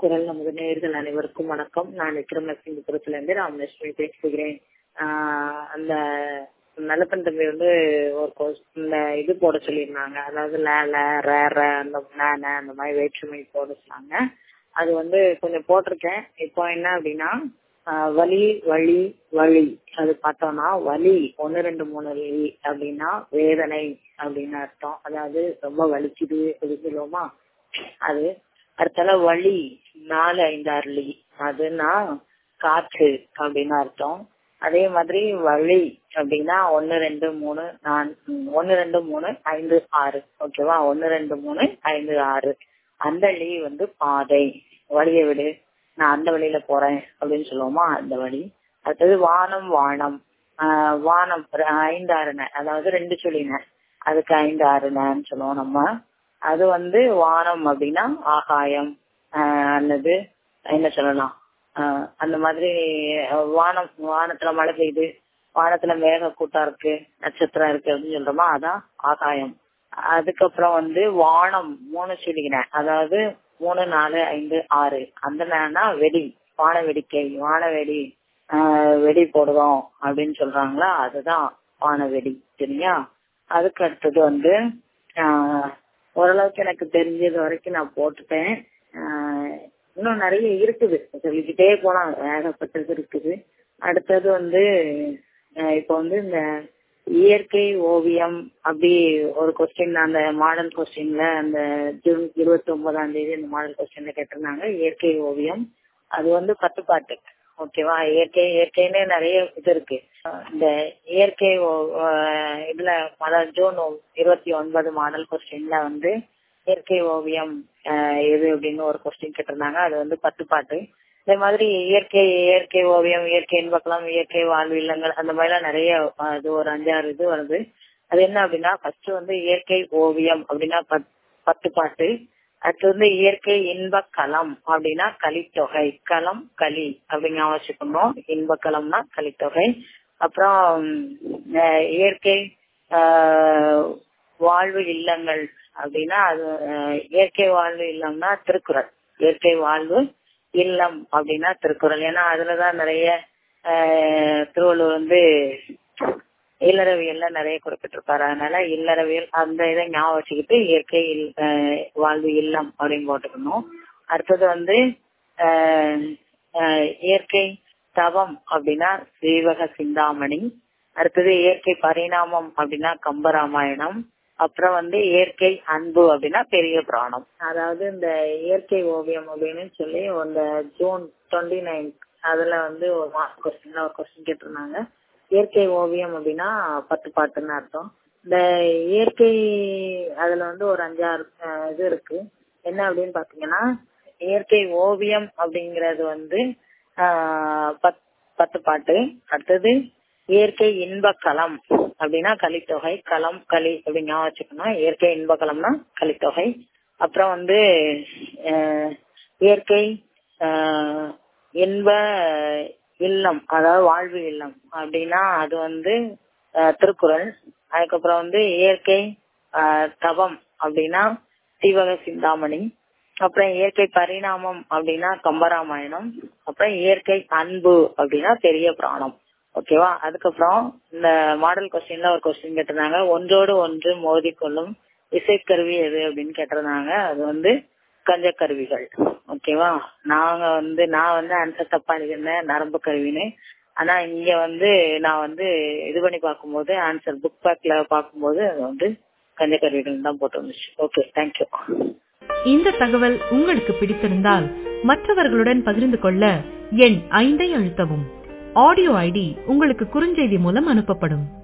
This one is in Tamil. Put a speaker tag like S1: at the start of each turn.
S1: குரல் நமது நேர்கள் அனைவருக்கும் வணக்கம் நான் விக்ரமசிங்கபுரத்துல இருந்து ராமலட்சுமி பேசுகிறேன் ஆஹ் அந்த நல்லப்பன் தம்பி வந்து ஒரு கொஸ்- இந்த இது போட சொல்லியிருந்தாங்க அதாவது ல ல ர ர அந்த ந ந அந்த மாதிரி வேற்றுமை போட சொன்னாங்க அது வந்து கொஞ்சம் போட்டிருக்கேன் இப்போ என்ன அப்படின்னா ஆஹ் வலி வழி வழி அது பார்த்தோம்னா வலி ஒன்னு ரெண்டு மூணு வலி அப்படின்னா வேதனை அப்படின்னு அர்த்தம் அதாவது ரொம்ப வலிக்குது அப்படி சொல்லுவோமா அது அடுத்தால வலி நாலு ஐந்து அருளி அதுனா காற்று அப்படின்னு அர்த்தம் அதே மாதிரி வழி அப்படின்னா ஒன்னு ரெண்டு மூணு நான் ஒன்னு ரெண்டு மூணு ஐந்து ஆறு ஓகேவா ஒன்னு ரெண்டு மூணு ஐந்து ஆறு அந்த வழி வந்து பாதை வழியை விடு நான் அந்த வழியில போறேன் அப்படின்னு சொல்லுவோமா அந்த வழி அடுத்தது வானம் வானம் ஆஹ் வானம் ஒரு ஐந்து ஆறுன அதாவது ரெண்டு சொல்லின அதுக்கு ஐந்து ஆறுனன்னு சொல்லுவோம் நம்ம அது வந்து வானம் அப்படின்னா ஆகாயம் ஆஹ் அல்லது என்ன சொல்லலாம் ஆஹ் அந்த மாதிரி அஹ் வானம் வானத்துல மழை பெய்யுது வானத்துல மேக கூட்டம் இருக்கு நட்சத்திரம் இருக்கு அப்படின்னு சொல்றோமா அதான் ஆகாயம் அதுக்கப்புறம் வந்து வானம் மூணு சொல்லிக்கிறேன் அதாவது மூணு நாலு ஐந்து ஆறு அந்த நேரம்னா வெடி வான வேடிக்கை வான வெடி ஆஹ் வெடி போடுவோம் அப்படின்னு சொல்றாங்களா அதுதான் வான வெடி சரியா அதுக்கு அடுத்தது வந்து ஆஹ் ஓரளவுக்கு எனக்கு தெரிஞ்சது வரைக்கும் நான் போட்டுட்டேன் ஆஹ் இன்னும் நிறைய இருக்குது சொல்லிக்கிட்டே போலாம் ஏகப்பட்டது இருக்குது அடுத்தது வந்து ஆஹ் இப்போ வந்து இந்த இயற்கை ஓவியம் அப்படி ஒரு கொஸ்டின் அந்த மாடல் கொஸ்டின்ல அந்த ஜூன் இருபத்தி ஒன்பதாம் தேதி அந்த மாடல் கொஸ்டின்ல கேட்டிருந்தாங்க இயற்கை ஓவியம் அது வந்து பத்து பாட்டு ஓகேவா இயற்கை இயற்கைன்னு நிறைய இது இருக்கு இந்த இயற்கை ஓ- ஆஹ் இதுல அதாவது ஜூன் ஒ- இருபத்தி ஒன்பது மாடல் கொஸ்டின்ல வந்து இயற்கை ஓவியம் ஆஹ் எது அப்படின்னு ஒரு கொஸ்டின் கேட்டிருந்தாங்க அது வந்து பத்து பாட்டு இதே மாதிரி இயற்கை இயற்கை ஓவியம் இயற்கை இன்பக்கலாம் இயற்கை வாழ்வு இல்லங்கள் அந்த மாதிரி எல்லாம் நிறைய ஆஹ் இது ஒரு அஞ்சாறு இது வருது அது என்ன அப்படின்னா ஃபர்ஸ்ட் வந்து இயற்கை ஓவியம் அப்படின்னா பத்- பத்து பாட்டு அடுத்து வந்து இயற்கை இன்ப களம் அப்படின்னா கலித்தொகை களம் களி அப்படிங்க வச்சுக்கணும் இன்ப களம்னா கலித்தொகை அப்புறம் அஹ், இயற்கை ஆஹ், வாழ்வு இல்லங்கள் அப்படின்னா அது அஹ், இயற்கை வாழ்வு இல்லம்னா திருக்குறள் இயற்கை வாழ்வு இல்லம் அப்படின்னா திருக்குறள் ஏன்னா அதுலதான் நிறைய ஆஹ், திருவள்ளுவர் வந்து இல்லறவியல்ல நிறைய குறிப்பிட்டிருப்பாரு அதனால இல்லறவியல் அந்த இதை ஞாபகம் வச்சுக்கிட்டு இயற்கை இல்- ஆஹ் வாழ்வு இல்லம் அப்படின்னு போட்டுக்கணும் அடுத்தது வந்து ஆஹ் ஆஹ் இயற்கை தவம் அப்படின்னா சீவக சிந்தாமணி அடுத்தது இயற்கை பரிணாமம் அப்படின்னா கம்பராமாயணம் அப்புறம் வந்து இயற்கை அன்பு அப்படின்னா பெரிய புராணம் அதாவது இந்த இயற்கை ஓவியம் அப்படின்னு சொல்லி இந்த ஜூன் டுவெண்ட்டி நைன் அதுல வந்து ஒரு கொஸ்டின்ல ஒரு கொஸ்டின் கேட்டிருந்தாங்க இயற்கை ஓவியம் அப்படின்னா பத்து பாட்டுன்னு அர்த்தம் இந்த இயற்கை அதுல வந்து ஒரு அஞ்சாறு அஹ், இது இருக்கு என்ன அப்படின்னு பாத்தீங்கன்னா இயற்கை ஓவியம் அப்படிங்கறது வந்து ஆஹ், பத்- பத்து பாட்டு அடுத்தது இயற்கை இன்ப களம் அப்படின்னா கலித்தொகை களம் களி அப்படின்னு ஞாபகம் வச்சுக்கணும் இயற்கை இன்ப களம்னா கலித்தொகை அப்புறம் வந்து அஹ், இயற்கை ஆஹ், இன்ப இல்லம் அதாவது வாழ்வு இல்லம் அப்படின்னா அது வந்து அஹ், திருக்குறள் அதுக்கப்புறம் வந்து இயற்கை ஆஹ், தவம் அப்படின்னா சீவக சிந்தாமணி அப்புறம் இயற்கை பரிணாமம் அப்படின்னா கம்பராமாயணம் அப்புறம் இயற்கை அன்பு அப்படின்னா பெரிய புராணம் ஓகேவா அதுக்கப்புறம் இந்த மாடல் கொஸ்டின்ல ஒரு கொஸ்டின் கேட்டிருந்தாங்க ஒன்றோடு ஒன்று மோதிக்கொள்ளும் இசைக்கருவி எது அப்படின்னு கேட்டிருந்தாங்க அது வந்து கஞ்ச கருவிகள் ஓகேவா நாங்க வந்து நான் வந்து ஆன்சர் தப்பா எழுதிருந்தேன் நரம்பு கருவின்னு ஆனா இங்க வந்து நான் வந்து இது பண்ணி பார்க்கும்போது ஆன்சர் புக் பேக்ல பார்க்கும்போது அது வந்து கஞ்ச கருவிகள் தான் போட்டு வந்துச்சு ஓகே தேங்க்யூ
S2: இந்த தகவல் உங்களுக்கு பிடித்திருந்தால் மற்றவர்களுடன் பகிர்ந்து கொள்ள எண் ஐந்தை அழுத்தவும் ஆடியோ ஐடி உங்களுக்கு குறுஞ்செய்தி மூலம் அனுப்பப்படும்